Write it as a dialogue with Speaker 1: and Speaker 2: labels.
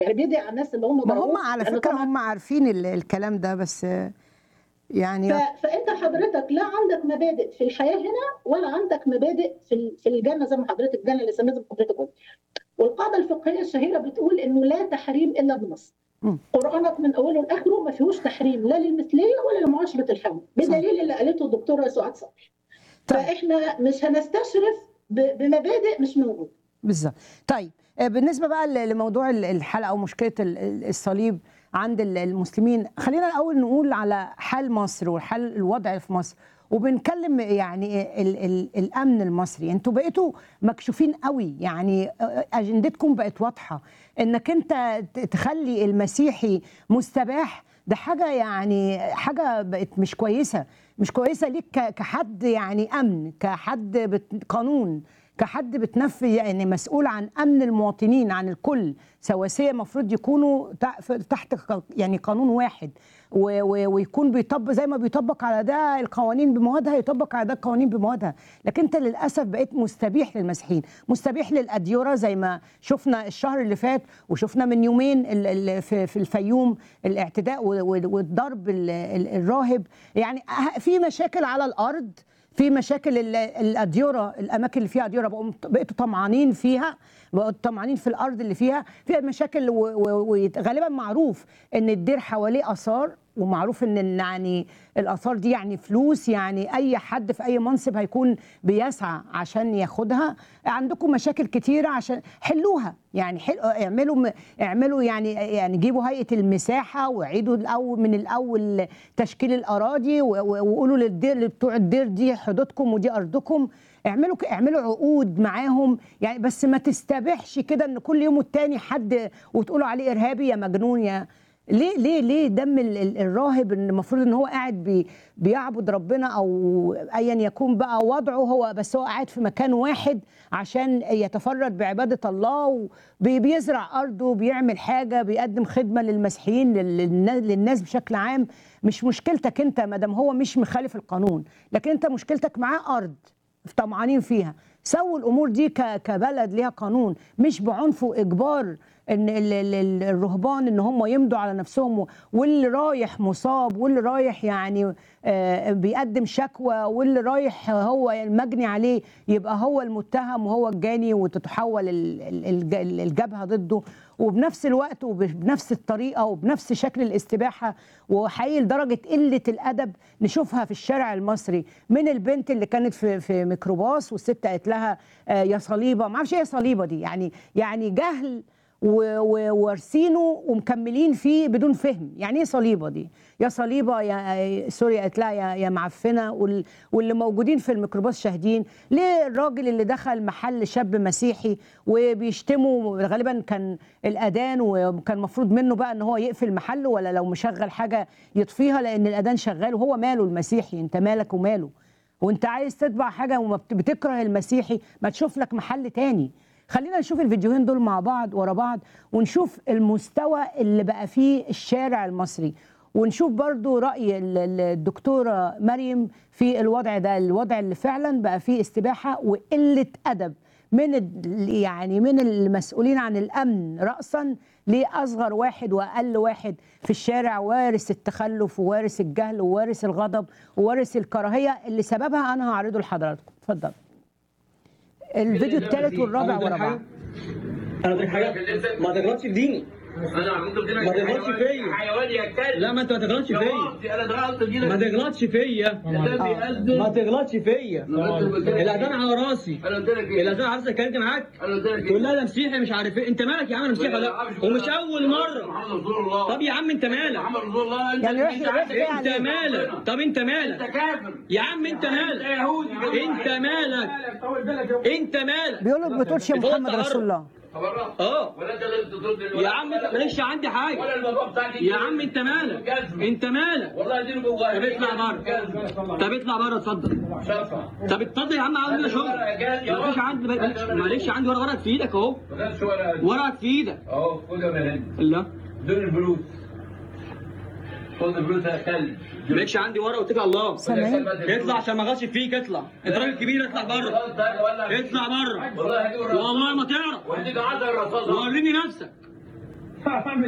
Speaker 1: يعني بيدعي على الناس اللي هم
Speaker 2: ما هم
Speaker 1: ضربوه
Speaker 2: على
Speaker 1: لأن
Speaker 2: فكره
Speaker 1: طبعاً
Speaker 2: هم عارفين ال- الكلام ده بس آه، يعني
Speaker 1: ف... فانت حضرتك لا عندك مبادئ في الحياه هنا ولا عندك مبادئ في ال- في الجنه زي ما حضرتك الجنه اللي سميتها حضرتك قلت والقاعده الفقهيه الشهيره بتقول انه لا تحريم الا بنص
Speaker 2: مم.
Speaker 1: قرانك من اوله لاخره ما فيهوش تحريم لا للمثليه ولا لمعاشره الحول بدليل اللي قالته الدكتوره سعاد صبحي
Speaker 2: طيب.
Speaker 1: فاحنا مش هنستشرف ب... بمبادئ مش موجوده
Speaker 2: بالظبط طيب آه، بالنسبه بقى ل- لموضوع ال- الحلقه ومشكله ال- ال- الصليب عند ال- المسلمين خلينا الاول نقول على حال مصر وحال الوضع في مصر وبنتكلم يعني ال ال الامن المصري انتوا بقيتوا مكشوفين قوي يعني آه، اجندتكم بقت واضحه انك انت ت- تخلي المسيحي مستباح ده حاجه يعني حاجه بقت مش كويسه مش كويسه ليك ك- كحد يعني امن كحد بت- قانون كحد بتنفذ يعني مسؤول عن امن المواطنين عن الكل سواسيه المفروض يكونوا تع- تحت ق- يعني قانون واحد و- و- ويكون بيطبق زي ما بيطبق على ده القوانين بموادها يطبق على ده القوانين بموادها لكن انت للاسف بقيت مستبيح للمسيحيين مستبيح للاديره زي ما شفنا الشهر اللي فات وشفنا من يومين ال- ال- في في الفيوم الاعتداء و- و- والضرب ال- ال- الراهب يعني أه- في مشاكل على الارض في مشاكل ال- الاديره الاماكن اللي فيها اديره بقوا بقيتوا طمعانين فيها بقوا طمعانين في الارض اللي فيها فيها مشاكل وغالبا معروف ان الدير حواليه اثار ومعروف ان إن يعني الاثار دي يعني فلوس يعني اي حد في اي منصب هيكون بيسعى عشان ياخدها عندكم مشاكل كتيره عشان حلوها يعني حل... اعملوا اعملوا يعني يعني جيبوا هيئه المساحه وعيدوا الاول من الاول تشكيل الاراضي و- و- وقولوا للدير بتوع الدير دي حدودكم ودي ارضكم اعملوا ك- اعملوا عقود معاهم يعني بس ما تستبحش كده ان كل يوم والتاني حد وتقولوا عليه ارهابي يا مجنون يا ليه ليه ليه دم ال- ال- الراهب ان المفروض ان هو قاعد بي بيعبد ربنا او ايا يكون بقى وضعه هو بس هو قاعد في مكان واحد عشان يتفرد بعباده الله وبيزرع ارضه بيعمل حاجه بيقدم خدمه للمسيحيين لل- للنا- للناس بشكل عام مش مشكلتك انت ما دام هو مش مخالف القانون لكن انت مشكلتك معاه ارض طمعانين فيها سووا الامور دي ك- كبلد ليها قانون مش بعنف واجبار ان ال- ال- ال- الرهبان ان هم يمضوا على نفسهم و- واللي رايح مصاب واللي رايح يعني آه، بيقدم شكوى واللي رايح هو المجني عليه يبقى هو المتهم وهو الجاني وتتحول ال- ال- الج- الجبهه ضده وبنفس الوقت وبنفس الطريقه وبنفس شكل الاستباحه وحقيقي لدرجه قله الادب نشوفها في الشارع المصري من البنت اللي كانت في في ميكروباص والست قالت لها آه، يا صليبه ما اعرفش ايه يا صليبه دي يعني يعني جهل و- و- وارثينه ومكملين فيه بدون فهم يعني ايه صليبه دي يا صليبه يا سوري قالت لها يا يا معفنه وال- واللي موجودين في الميكروباص شاهدين ليه الراجل اللي دخل محل شاب مسيحي وبيشتموا غالبا كان الاذان وكان المفروض منه بقى ان هو يقفل محله ولا لو مشغل حاجه يطفيها لان الاذان شغال وهو ماله المسيحي انت مالك وماله وانت عايز تتبع حاجه وما بت- بتكره المسيحي ما تشوف لك محل تاني خلينا نشوف الفيديوهين دول مع بعض ورا بعض ونشوف المستوى اللي بقى فيه الشارع المصري ونشوف برضو رأي ال- ال- الدكتورة مريم في الوضع ده الوضع اللي فعلا بقى فيه استباحة وقلة أدب من ال- يعني من المسؤولين عن الأمن رأسا لأصغر واحد وأقل واحد في الشارع وارث التخلف ووارث الجهل ووارث الغضب ووارث الكراهية اللي سببها أنا هعرضه لحضراتكم اتفضل الفيديو الثالث والرابع ورا بعض
Speaker 3: انا قلت لك حاجه ما تغلطش في ديني
Speaker 4: انا انت بدينك
Speaker 3: ما تغلطش فيا.
Speaker 4: حيوان يا كلب
Speaker 3: لا ما انت ما تغلطش فيا
Speaker 4: يا انا دخلت دينك
Speaker 3: ما تغلطش فيا
Speaker 4: ده بيأذن
Speaker 3: ما تغلطش فيا الاذان على راسي
Speaker 4: انا قلت لك ايه؟
Speaker 3: الاذان عارف اتكلمت معاك
Speaker 4: انا قلت لك
Speaker 3: تقول لا ده مسيحي مش عارف ايه انت مالك يا عم انا مسيحي ولا لا ومش اول مره
Speaker 4: محمد رسول الله
Speaker 3: طب يا عم انت مالك
Speaker 4: محمد رسول الله انت
Speaker 2: يعني
Speaker 4: انت
Speaker 2: روح- روح
Speaker 4: عارف
Speaker 2: فين
Speaker 4: إيه؟
Speaker 3: انت مالك طب انت
Speaker 4: انت
Speaker 3: مالك
Speaker 4: كافر
Speaker 3: يا عم انت
Speaker 4: انت
Speaker 3: مالك
Speaker 4: يهودي
Speaker 3: انت مالك انت مالك
Speaker 2: بيقولوا ما بتقولش يا محمد رسول الله
Speaker 4: خبرها
Speaker 3: اه
Speaker 4: ولا انت اللي ترد
Speaker 3: يا عم انت مالكش عندي
Speaker 4: ولا
Speaker 3: حاجه
Speaker 4: الموضوع بتاعك
Speaker 3: يا عم انت مالك انت مالك
Speaker 4: والله دين جواه
Speaker 3: طب اطلع بره طب اطلع بره اتفضل
Speaker 4: شرفه
Speaker 3: طب اتفضل يا عم عندنا شغل مفيش عندي معلش عندي ورق ورقك في ايدك اهو
Speaker 4: ما شو ولا
Speaker 3: ورقك في ايدك
Speaker 4: اهو خدها من هنا
Speaker 3: لا
Speaker 4: دول الفلوس خد الفلوس يا كلب
Speaker 3: مالكش عندي ورقه واتكل على الله
Speaker 2: سامعين؟
Speaker 3: اطلع عشان ما اغلطش فيك اطلع انت راجل كبير اطلع بره اطلع بره
Speaker 4: والله هجيب الرصاص
Speaker 3: والله ما تعرف
Speaker 4: وهديك 10 رصاصة
Speaker 3: وريني نفسك
Speaker 4: هعمل